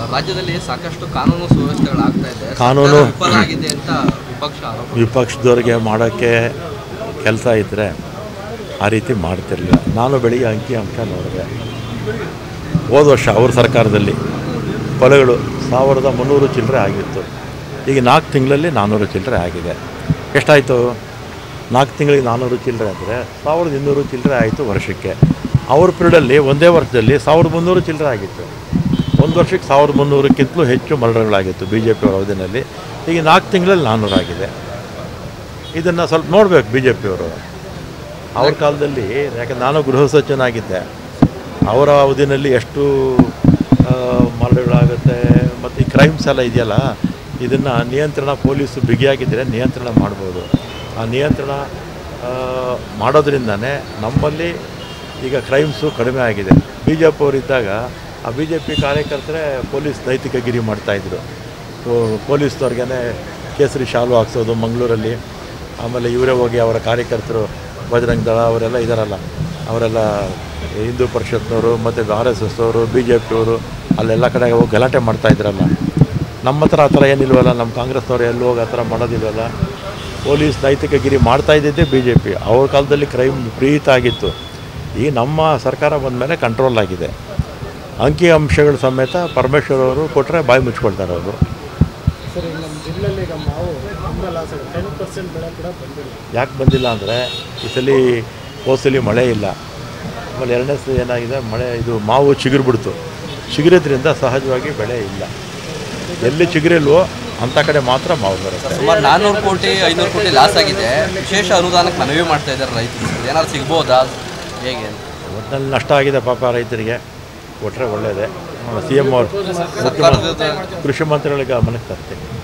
ರಾಜ್ಯದಲ್ಲಿ ಸಾಕಷ್ಟು ಕಾನೂನು ಸುವ್ಯವಸ್ಥೆಗಳಾಗ್ತಾ ಇದೆ ಕಾನೂನು- ಸರ್ಕಾರ ವಿಫಲ ಆಗಿದೆ ಅಂತ ವಿಪಕ್ಷ ಆರೋಪ ವಿಪಕ್ಷದವ್ರಿಗೆ ಮಾಡೋಕ್ಕೆ ಕೆಲಸ ಇದ್ದರೆ ಆ ರೀತಿ ಮಾಡ್ತಿರಲಿಲ್ಲ ನಾನು ಬೆಳಿಗ್ಗೆ ಅಂಕಿ ಅಂಶ ನೋಡಿದೆ ಹೋದ ವರ್ಷ ಅವ್ರ ಸರ್ಕಾರದಲ್ಲಿ ಕೊಲೆಗಳು ಸಾವಿರದ ಮುನ್ನೂರು ಚಿಲ್ಲರೆ ಆಗಿತ್ತು ಈಗ ನಾಲ್ಕು ತಿಂಗಳಲ್ಲಿ ನಾನ್ನೂರು ಚಿಲ್ಲರೆ ಆಗಿದೆ ಎಷ್ಟಾಯಿತು ನಾಲ್ಕು ತಿಂಗಳಿಗೆ ನಾನ್ನೂರು ಚಿಲ್ಲರೆ ಅಂದರೆ ಸಾವಿರದ ಇನ್ನೂರು ಚಿಲ್ಲರೆ ಆಯಿತು ವರ್ಷಕ್ಕೆ ಅವ್ರ ಪೀರಿಯಡಲ್ಲಿ ಒಂದೇ ವರ್ಷದಲ್ಲಿ ಸಾವಿರದ ಮುನ್ನೂರು ಚಿಲ್ಲರೆ ಆಗಿತ್ತು ಒಂದು ವರ್ಷಕ್ಕೆ ಸಾವಿರದ ಮುನ್ನೂರಕ್ಕಿಂತಲೂ ಹೆಚ್ಚು ಮರಣಗಳಾಗಿತ್ತು ಬಿ ಜೆ ಪಿಯವರ ಅವಧಿನಲ್ಲಿ ಈಗ ನಾಲ್ಕು ತಿಂಗಳಲ್ಲಿ ನಾನ್ನೂರಾಗಿದೆ ಇದನ್ನು ಸ್ವಲ್ಪ ನೋಡಬೇಕು ಬಿ ಜೆ ಪಿಯವರು ಅವ್ರ ಕಾಲದಲ್ಲಿ ಯಾಕಂದ್ರೆ ನಾನು ಗೃಹ ಸಚಿವನಾಗಿದ್ದೆ ಅವರ ಅವಧಿನಲ್ಲಿ ಎಷ್ಟು ಆ, ಮರಣಗಳಾಗುತ್ತೆ ಮತ್ತು ಈ ಕ್ರೈಮ್ಸ್ ಎಲ್ಲ ಇದೆಯಲ್ಲ ಇದನ್ನು ನಿಯಂತ್ರಣ ಪೊಲೀಸು ಬಿಗಿಯಾಗಿದ್ದರೆ ನಿಯಂತ್ರಣ ಮಾಡ್ಬೋದು ಆ ನಿಯಂತ್ರಣ ಆ, ಮಾಡೋದ್ರಿಂದನೇ ನಮ್ಮಲ್ಲಿ ಈಗ ಕ್ರೈಮ್ಸು ಕಡಿಮೆ ಆಗಿದೆ ಬಿ ಜೆ ಪಿಯವರಿದ್ದಾಗ ಆ ಬಿ ಜೆ ಪಿ ಕಾರ್ಯಕರ್ತರೇ ಪೊಲೀಸ್ ನೈತಿಕಗಿರಿ ಮಾಡ್ತಾಯಿದ್ರು ಪೊಲೀಸ್ನವ್ರಿಗೇ ಕೇಸರಿ ಶಾಲು ಹಾಕ್ಸೋದು ಮಂಗಳೂರಲ್ಲಿ ಆಮೇಲೆ ಇವರೇ ಹೋಗಿ ಅವರ ಕಾರ್ಯಕರ್ತರು ಬಜರಂಗ್ ದಳ ಅವರೆಲ್ಲ ಇದ್ದಾರಲ್ಲ ಅವರೆಲ್ಲ ಹಿಂದೂ ಪರಿಷತ್ನವರು ಮತ್ತು ಆರ್ ಎಸ್ ಎಸ್ ಅವರು ಬಿ ಜೆ ಪಿಯವರು ಅಲ್ಲೆಲ್ಲ ಕಡೆ ಹೋಗಿ ಗಲಾಟೆ ಮಾಡ್ತಾಯಿದ್ರಲ್ಲ ನಮ್ಮ ಹತ್ರ ಆ ಥರ ಏನಿಲ್ವಲ್ಲ ನಮ್ಮ ಕಾಂಗ್ರೆಸ್ನವ್ರು ಎಲ್ಲೂ ಹೋಗಿ ಆ ಥರ ಮಾಡೋದಿಲ್ವಲ್ಲ ಪೊಲೀಸ್ ನೈತಿಕಗಿರಿ ಮಾಡ್ತಾ ಇದ್ದಿದ್ದೇ ಬಿ ಜೆ ಪಿ ಅವ್ರ ಕಾಲದಲ್ಲಿ ಕ್ರೈಮ್ ಪ್ರೀತ ಆಗಿತ್ತು ಈ ನಮ್ಮ ಸರ್ಕಾರ ಬಂದಮೇಲೆ ಕಂಟ್ರೋಲ್ ಆಗಿದೆ ಅಂಕಿ ಅಂಶಗಳು ಸಮೇತ ಪರಮೇಶ್ವರ್ ಅವರು ಕೊಟ್ಟರೆ ಬಾಯಿ ಮುಚ್ಕೊಳ್ತಾರೆ ಅವರು ಸರ್ ಈಗ ನಮ್ಮ ಜಿಲ್ಲೆಯಲ್ಲಿ ಈಗ ಮಾವು ತುಂಬ ಲಾಸ್ ಆಗಿದೆ ಟೆನ್ ಪರ್ಸೆಂಟ್ ಬೆಳೆ ಕೂಡ ಬಂದಿಲ್ಲ ಯಾಕೆ ಬಂದಿಲ್ಲ ಅಂದರೆ ಈ ಸಲ ಹೋದ ಸಲ ಮಳೆ ಇಲ್ಲ ಆಮೇಲೆ ಎರಡನೇ ಸಲ ಏನಾಗಿದೆ ಮಳೆ ಇದು ಮಾವು ಚಿಗುರು ಚಿಗುರಿದ್ರಿಂದ ಸಹಜವಾಗಿ ಬೆಳೆ ಇಲ್ಲ ಎಲ್ಲಿ ಚಿಗುರಿಲ್ವೋ ಅಂಥ ಕಡೆ ಮಾತ್ರ ಮಾವು ಬರುತ್ತೆ ಸುಮಾರು ನಾನ್ನೂರು ಕೋಟಿ ಐನೂರು ಕೋಟಿ ಲಾಸ್ ಆಗಿದೆ ವಿಶೇಷ ಅನುದಾನಕ್ಕೆ ಮನವಿ ಮಾಡ್ತಾ ಇದ್ದಾರೆ ರೈತರು ಏನಾದ್ರು ಸಿಗ್ಬೋದಾ ಹೇಗೆ ಅಂತ ಒಟ್ಟಿನಲ್ಲಿ ನಷ್ಟ ಆಗಿದೆ ಪಾಪ ರೈತರಿಗೆ ಕೊಟ್ಟರೆ ಒಳ್ಳೆಯದೇ ಸಿ ಎಮ್ ಅವರು ಸರ್ಕಾರದ ಕೃಷಿ ಮಂತ್ರಿಗಳಿಗೆ ಗಮನಕ್ಕೆ ತರ್ತೀನಿ